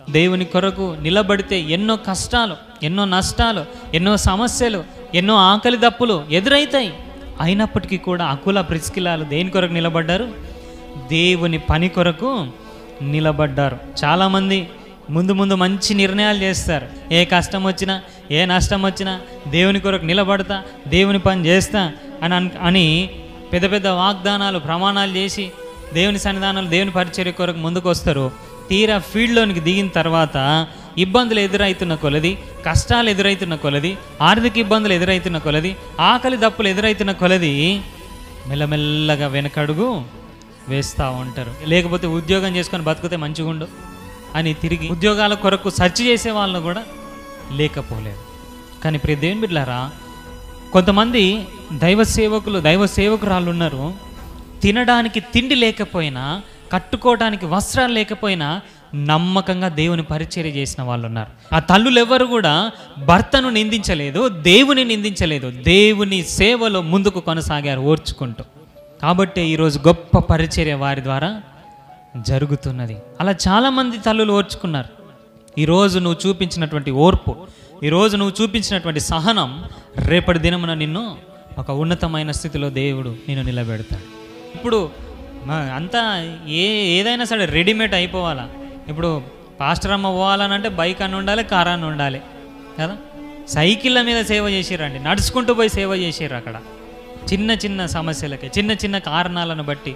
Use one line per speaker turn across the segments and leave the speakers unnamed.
దేవుని కొరకు నిలబడితే ఎన్నో కష్టాలు ఎన్నో నష్టాలు ఎన్నో సమస్యలు ఎన్నో ఆకలి దప్పులు ఎదురైతాయి అయినప్పటికీ కూడా అకుల ప్రిస్కిలాలు దేని కొరకు నిలబడ్డారు దేవుని పని కొరకు నిలబడ్డారు చాలామంది ముందు ముందు మంచి నిర్ణయాలు చేస్తారు ఏ కష్టం వచ్చినా ఏ నష్టం వచ్చినా దేవుని కొరకు నిలబడతా దేవుని పని చేస్తా అని అన్- అని పెద్ద పెద్ద వాగ్దానాలు ప్రమాణాలు చేసి దేవుని సన్నిధానాలు దేవుని పరిచర్య కొరకు ముందుకు వస్తారు తీరా ఫీల్డ్లోనికి దిగిన తర్వాత ఇబ్బందులు ఎదురవుతున్న కొలది కష్టాలు ఎదురవుతున్న కొలది ఆర్థిక ఇబ్బందులు ఎదురవుతున్న కొలది ఆకలి దప్పులు ఎదురవుతున్న కొలది మెల్లమెల్లగా వెనకడుగు వేస్తూ ఉంటారు లేకపోతే ఉద్యోగం చేసుకొని బతికితే మంచిగా ఉండు అని తిరిగి ఉద్యోగాల కొరకు సెర్చ్ చేసే వాళ్ళు కూడా లేకపోలేదు కానీ ప్రియ దేవుని బిడ్డలారా కొంతమంది దైవ సేవకులు దైవ సేవకురాళ్ళు ఉన్నారు తినడానికి తిండి లేకపోయినా కట్టుకోవడానికి వస్త్రాలు లేకపోయినా నమ్మకంగా దేవుని పరిచర్య చేసిన వాళ్ళు ఉన్నారు ఆ తల్లులు ఎవరు కూడా భర్తను నిందించలేదు దేవుని నిందించలేదు దేవుని సేవలో ముందుకు కొనసాగారు ఓర్చుకుంటూ కాబట్టి ఈరోజు గొప్ప పరిచర్య వారి ద్వారా జరుగుతున్నది అలా చాలామంది తల్లులు ఓర్చుకున్నారు ఈరోజు నువ్వు చూపించినటువంటి ఓర్పు ఈరోజు నువ్వు చూపించినటువంటి సహనం రేపటి దినమున నిన్ను ఒక ఉన్నతమైన స్థితిలో దేవుడు నిన్ను నిలబెడతాడు ఇప్పుడు మ- అంతా ఏ ఏదైనా సరే రెడీమేడ్ అయిపోవాలా ఇప్పుడు పాస్టర్ అమ్మ పోవాలనంటే బైక్ అని ఉండాలి కార్ అని ఉండాలి కదా సైకిళ్ళ మీద సేవ చేసిరండి నడుచుకుంటూ పోయి సేవ చేసిర్రు అక్కడ చిన్న చిన్న సమస్యలకి చిన్న చిన్న కారణాలను బట్టి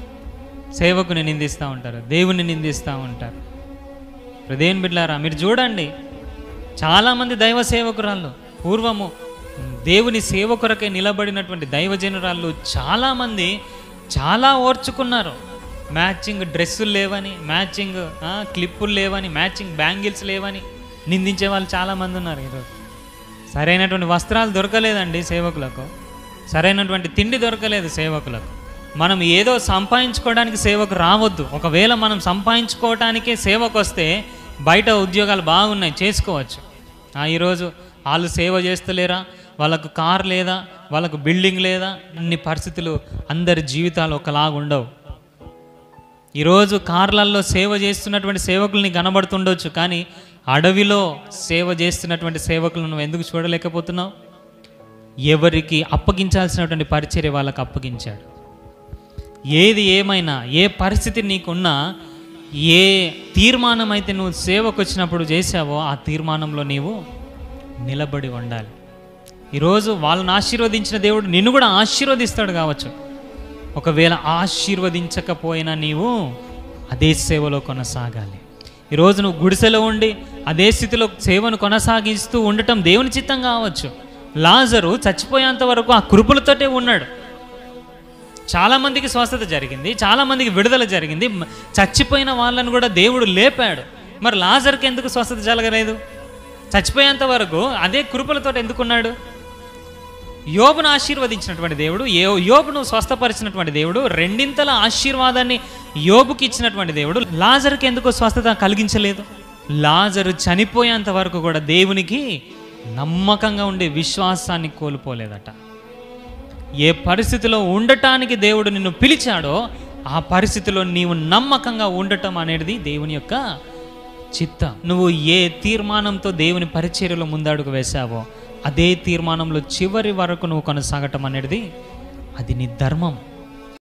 సేవకుని నిందిస్తూ ఉంటారు దేవుని నిందిస్తూ ఉంటారు హృదయం బిడ్లారా మీరు చూడండి చాలామంది దైవ సేవకురాళ్ళు పూర్వము దేవుని సేవ కొరకే నిలబడినటువంటి దైవజనురాళ్ళు చాలామంది చాలా ఓర్చుకున్నారు మ్యాచింగ్ డ్రెస్సులు లేవని మ్యాచింగ్ ఆ, క్లిప్పులు లేవని మ్యాచింగ్ బ్యాంగిల్స్ లేవని నిందించే వాళ్ళు చాలామంది ఉన్నారు ఈరోజు సరైనటువంటి వస్త్రాలు దొరకలేదండి సేవకులకు సరైనటువంటి తిండి దొరకలేదు సేవకులకు మనం ఏదో సంపాదించుకోవడానికి సేవకు రావద్దు ఒకవేళ మనం సంపాదించుకోవటానికే సేవకు వస్తే బయట ఉద్యోగాలు బాగున్నాయి చేసుకోవచ్చు ఆ, ఈరోజు వాళ్ళు సేవ చేస్తలేరా వాళ్ళకు కార్ లేదా వాళ్ళకు బిల్డింగ్ లేదా అన్ని పరిస్థితులు అందరి జీవితాలు ఒకలాగా ఉండవు ఈరోజు కార్లల్లో సేవ చేస్తున్నటువంటి సేవకుల్ని కనబడుతుండొచ్చు కానీ అడవిలో సేవ చేస్తున్నటువంటి సేవకులను నువ్వు ఎందుకు చూడలేకపోతున్నావు ఎవరికి అప్పగించాల్సినటువంటి పరిచర్య వాళ్ళకి అప్పగించాడు ఏది ఏమైనా ఏ పరిస్థితి నీకున్నా ఏ తీర్మానం అయితే నువ్వు సేవకు వచ్చినప్పుడు చేసావో ఆ తీర్మానంలో నీవు నిలబడి ఉండాలి ఈరోజు వాళ్ళని ఆశీర్వదించిన దేవుడు నిన్ను కూడా ఆశీర్వదిస్తాడు కావచ్చు ఒకవేళ ఆశీర్వదించకపోయినా నీవు అదే సేవలో కొనసాగాలి ఈరోజు నువ్వు గుడిసెలో ఉండి అదే స్థితిలో సేవను కొనసాగిస్తూ ఉండటం దేవుని చిత్తం కావచ్చు లాజరు చచ్చిపోయేంత వరకు ఆ కృపలతోటే ఉన్నాడు చాలామందికి స్వస్థత జరిగింది చాలామందికి విడుదల జరిగింది మ- చచ్చిపోయిన వాళ్ళను కూడా దేవుడు లేపాడు మరి లాజర్కి ఎందుకు స్వస్థత జరగలేదు చచ్చిపోయేంత వరకు అదే కృపలతో ఎందుకున్నాడు యోబును ఆశీర్వదించినటువంటి దేవుడు ఏ యోబును స్వస్థపరిచినటువంటి దేవుడు రెండింతల ఆశీర్వాదాన్ని యోబుకి ఇచ్చినటువంటి దేవుడు లాజర్కి ఎందుకు స్వస్థత కలిగించలేదు లాజరు చనిపోయేంత వరకు కూడా దేవునికి నమ్మకంగా ఉండే విశ్వాసాన్ని కోల్పోలేదట ఏ పరిస్థితిలో ఉండటానికి దేవుడు నిన్ను పిలిచాడో ఆ పరిస్థితిలో నీవు నమ్మకంగా ఉండటం అనేది దేవుని యొక్క చిత్త నువ్వు ఏ తీర్మానంతో దేవుని పరిచర్యలో ముందడుగు వేశావో అదే తీర్మానంలో చివరి వరకు నువ్వు కొనసాగటం అనేది అది నీ ధర్మం